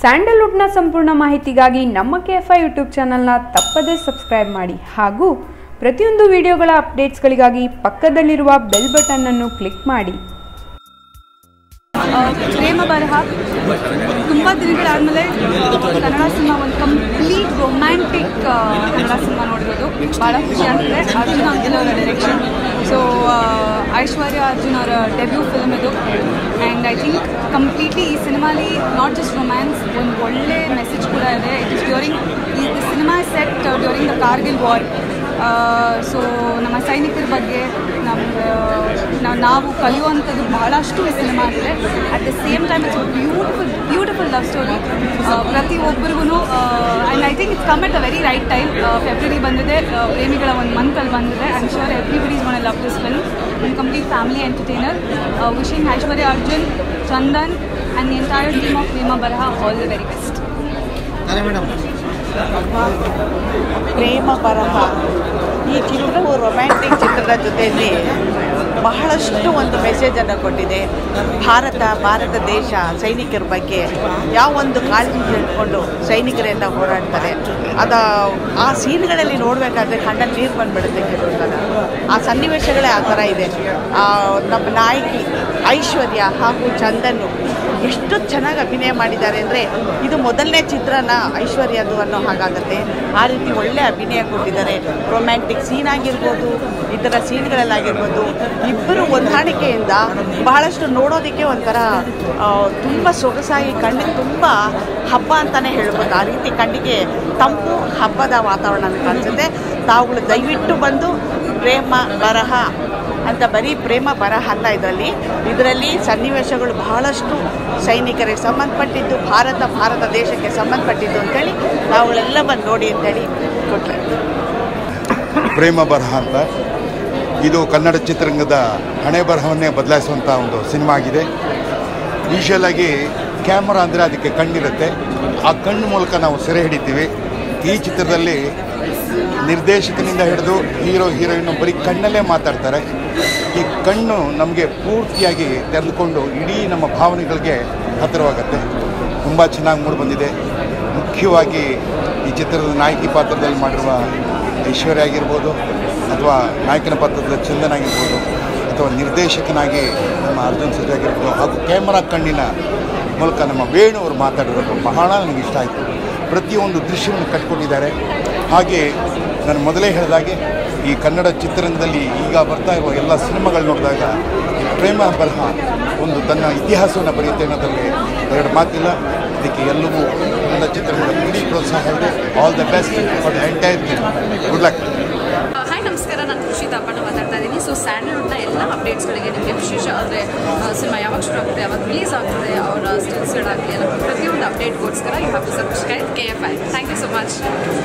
ಸ್ಯಾಂಡಲ್ವುಡ್ನ ಸಂಪೂರ್ಣ ಮಾಹಿತಿಗಾಗಿ ನಮ್ಮ ಕೆ ಎಫ್ ಐ ಯೂಟ್ಯೂಬ್ ಚಾನಲ್ನ ತಪ್ಪದೇ ಸಬ್ಸ್ಕ್ರೈಬ್ ಮಾಡಿ ಹಾಗೂ ಪ್ರತಿಯೊಂದು ವಿಡಿಯೋಗಳ ಅಪ್ಡೇಟ್ಸ್ಗಳಿಗಾಗಿ ಪಕ್ಕದಲ್ಲಿರುವ ಬೆಲ್ ಬಟನ್ ಅನ್ನು ಕ್ಲಿಕ್ ಮಾಡಿ ಪ್ರೇಮ ಬರಹ ತುಂಬ ದಿನಗಳಾದಮೇಲೆ ಕನ್ನಡ ಸಿನಿಮಾ ಒಂದು ಕಂಪ್ಲೀಟ್ ರೊಮ್ಯಾಂಟಿಕ್ ಕನ್ನಡ ಸಿನಿಮಾ ನೋಡಿರೋದು ಭಾಳ ಖುಷಿ ಆಗ್ತದೆ ಅರ್ಜುನ್ ಅಂಕಲ್ ಅವರ ಡೈರೆಕ್ಷನ್ ಸೊ ಐಶ್ವರ್ಯ ಅರ್ಜುನ್ ಅವರ ಡೆಬ್ಯೂ ಫಿಲ್ಮ್ ಇದು ಆ್ಯಂಡ್ ಐ ಥಿಂಕ್ ಕಂಪ್ಲೀಟ್ಲಿ ಈ ಸಿನಿಮಾಲಿ ನಾಟ್ ಜಸ್ಟ್ ರೊಮ್ಯಾನ್ಸ್ ಒಂದು ಒಳ್ಳೆ ಮೆಸೇಜ್ ಕೂಡ ಇದೆ ಇಟ್ ಇಸ್ ಡ್ಯೂರಿಂಗ್ ಈ cinema set during the Kargil war so ನಮ್ಮ ಸೈನಿಕರ ಬಗ್ಗೆ ನಮ್ಗೆ ನಾವು ನಾವು ಕಲಿಯುವಂಥದ್ದು ಬಹಳಷ್ಟು ಈ ಸಿನಿಮಾ ಇದೆ at the same time it's beautiful beautiful love story ಪ್ರತಿಯೊಬ್ಬರಿಗೂ and I think it's come at a very right time February ಬಂದಿದೆ ಆ, ಪ್ರೇಮಿಗಳ ಒಂದು ಮಂತಲ್ಲಿ ಬಂದಿದೆ I am sure everybody is one love this film ಒಂದು complete family entertainer wishing Aishwarya Arjun Chandan and the entire team of Prema Baraha all the very best Prema Baraha ಈ ಚಿತ್ರವು romantic ಚಿತ್ರದ ಜೊತೆಯಲ್ಲಿ ಬಹಳಷ್ಟು ಒಂದು ಮೆಸೇಜನ್ನು ಕೊಟ್ಟಿದೆ ಭಾರತ ಭಾರತ ದೇಶ ಸೈನಿಕರ ಬಗ್ಗೆ ಯಾವ ಒಂದು ಕಾಳಜಿ ಇಟ್ಕೊಂಡು ಸೈನಿಕರೆಲ್ಲ ಹೋರಾಡ್ತಾರೆ ಅದ ಆ ಸೀನ್ಗಳಲ್ಲಿ ನೋಡಬೇಕಾದ್ರೆ ಕಣ್ಣಲ್ಲಿ ನೀರು ಬಂದ್ಬಿಡುತ್ತೆ ಕೆಲವು ಸಲ ಆ ಸನ್ನಿವೇಶಗಳೇ ಆ ಥರ ಇದೆ ಆ, ನಮ್ಮ ನಾಯಕಿ ಐಶ್ವರ್ಯ ಹಾಗೂ ಚಂದನ್ನು ಎಷ್ಟು ಚೆನ್ನಾಗಿ ಅಭಿನಯ ಮಾಡಿದ್ದಾರೆ ಅಂದರೆ ಇದು ಮೊದಲನೇ ಚಿತ್ರನ ಐಶ್ವರ್ಯದು ಅನ್ನೋ ಹಾಗಾಗತ್ತೆ ಆ ರೀತಿ ಒಳ್ಳೆ ಅಭಿನಯ ಕೊಟ್ಟಿದ್ದಾರೆ ರೊಮ್ಯಾಂಟಿಕ್ ಸೀನ್ ಆಗಿರ್ಬೋದು ಈ ಥರ ಸೀನ್ಗಳಲ್ಲಾಗಿರ್ಬೋದು ಇಬ್ಬರು ಹೊಂದಾಣಿಕೆಯಿಂದ ಬಹಳಷ್ಟು ನೋಡೋದಕ್ಕೆ ಒಂಥರ ಆ, ತುಂಬ ಸೊಗಸಾಗಿ ಕಣ್ಣಿಗೆ ತುಂಬ ಹಬ್ಬ ಅಂತಲೇ ಹೇಳ್ಬೋದು ಆ ರೀತಿ ಕಣ್ಣಿಗೆ ತಂಪು ಹಬ್ಬದ ವಾತಾವರಣ ಕಾಣಿಸುತ್ತೆ ತಾವುಗಳು ದಯವಿಟ್ಟು ಬಂದು ಪ್ರೇಮ ಬರಹ ಅಂತ ಬರೀ ಪ್ರೇಮ ಬರಹ ಅಲ್ಲ ಇದರಲ್ಲಿ ಇದರಲ್ಲಿ ಸನ್ನಿವೇಶಗಳು ಬಹಳಷ್ಟು ಸೈನಿಕರಿಗೆ ಸಂಬಂಧಪಟ್ಟಿದ್ದು ಭಾರತ ಭಾರತ ದೇಶಕ್ಕೆ ಸಂಬಂಧಪಟ್ಟಿದ್ದು ಅಂತೇಳಿ ನಾವುಗಳೆಲ್ಲ ಬಂದು ನೋಡಿ ಅಂತೇಳಿ ಕೊಟ್ಟರೆ ಪ್ರೇಮ ಬರಹ ಅಂತ ಇದು ಕನ್ನಡ ಚಿತ್ರರಂಗದ ಹಣೆ ಬರಹವನ್ನೇ ಬದಲಾಯಿಸುವಂಥ ಒಂದು ಸಿನಿಮಾ ಆಗಿದೆ ಯೂಶಲ್ ಆಗಿ ಕ್ಯಾಮರಾ ಅಂದರೆ ಅದಕ್ಕೆ ಕಣ್ಣಿರುತ್ತೆ ಆ ಕಣ್ಣು ಮೂಲಕ ನಾವು ಸೆರೆ ಹಿಡಿತೀವಿ ಈ ಚಿತ್ರದಲ್ಲಿ ನಿರ್ದೇಶಕನಿಂದ ಹಿಡಿದು ಹೀರೋ ಹೀರೋಯಿನ್ ಬರೀ ಕಣ್ಣಲ್ಲೇ ಮಾತಾಡ್ತಾರೆ ಈ ಕಣ್ಣು ನಮಗೆ ಪೂರ್ತಿಯಾಗಿ ತೆರೆದುಕೊಂಡು ಇಡೀ ನಮ್ಮ ಭಾವನೆಗಳಿಗೆ ಹತ್ತಿರವಾಗತ್ತೆ ತುಂಬ ಚೆನ್ನಾಗಿ ಮೂಡಿಬಂದಿದೆ ಮುಖ್ಯವಾಗಿ ಈ ಚಿತ್ರದ ನಾಯಕಿ ಪಾತ್ರದಲ್ಲಿ ಮಾಡಿರುವ ಐಶ್ವರ್ಯ ಆಗಿರ್ಬೋದು ಅಥವಾ ನಾಯಕನ ಪಾತ್ರದ ಚಂದನ್ ಆಗಿರ್ಬೋದು ಅಥವಾ ನಿರ್ದೇಶಕನಾಗಿ ನಮ್ಮ ಅರ್ಜುನ್ ಸರ್ಜಾ ಆಗಿರ್ಬೋದು ಹಾಗೂ ಕ್ಯಾಮರಾ ಕಣ್ಣಿನ ಮೂಲಕ ನಮ್ಮ ವೇಣು ಅವರು ಮಾತಾಡಿರೋದು ಬಹಳ ನನಗೆ ಇಷ್ಟ ಆಯಿತು ಪ್ರತಿಯೊಂದು ದೃಶ್ಯವನ್ನು ಕಟ್ಕೊಂಡಿದ್ದಾರೆ ಹಾಗೆ ನಾನು ಮೊದಲೇ ಹೇಳಿದಾಗೆ ಈ ಕನ್ನಡ ಚಿತ್ರರಂಗದಲ್ಲಿ ಈಗ ಬರ್ತಾ ಇರುವ ಎಲ್ಲ ಸಿನಿಮಾಗಳು ನೋಡಿದಾಗ ಈ ಪ್ರೇಮ ಬರಹ ಒಂದು ತನ್ನ ಇತಿಹಾಸವನ್ನು ಬರೆಯುತ್ತೆ ಅನ್ನೋದರಲ್ಲಿ ಎರಡು ಮಾತಿಲ್ಲ ಇದಕ್ಕೆ ಎಲ್ಲವೂ ಕನ್ನಡ ಚಿತ್ರರಂಗದ ಇಡೀ ಪ್ರೋತ್ಸಾಹ ಇದೆ all the best for the entire good luck hi ನಮಸ್ಕಾರ ನಾನು ಖುಷಿ ತಾಪಣ್ಣ ಮಾತಾಡ್ತಾ ಇದ್ದೀನಿ ಸೊ ಸ್ಯಾಂಡಲ್ವುಡ್ನ ಎಲ್ಲ ಅಪ್ಡೇಟ್ಸ್ಗಳಿಗೆ ನಿಮಗೆ ವಿಶೇಷ ಅಂದರೆ ಸಿನಿಮಾ ಯಾವಾಗ ಶುರು ಆಗ್ತದೆ ಯಾವಾಗ ರಿಲೀಸ್ ಆಗ್ತದೆ ಅವರ ಸ್ಟಿಲ್ಸ್ಗಳಾಗಲಿ ಎಲ್ಲ ಪ್ರತಿಯೊಂದು ಅಪ್ಡೇಟ್ಗೋಸ್ಕರ you have to subscribe K F I thank you so much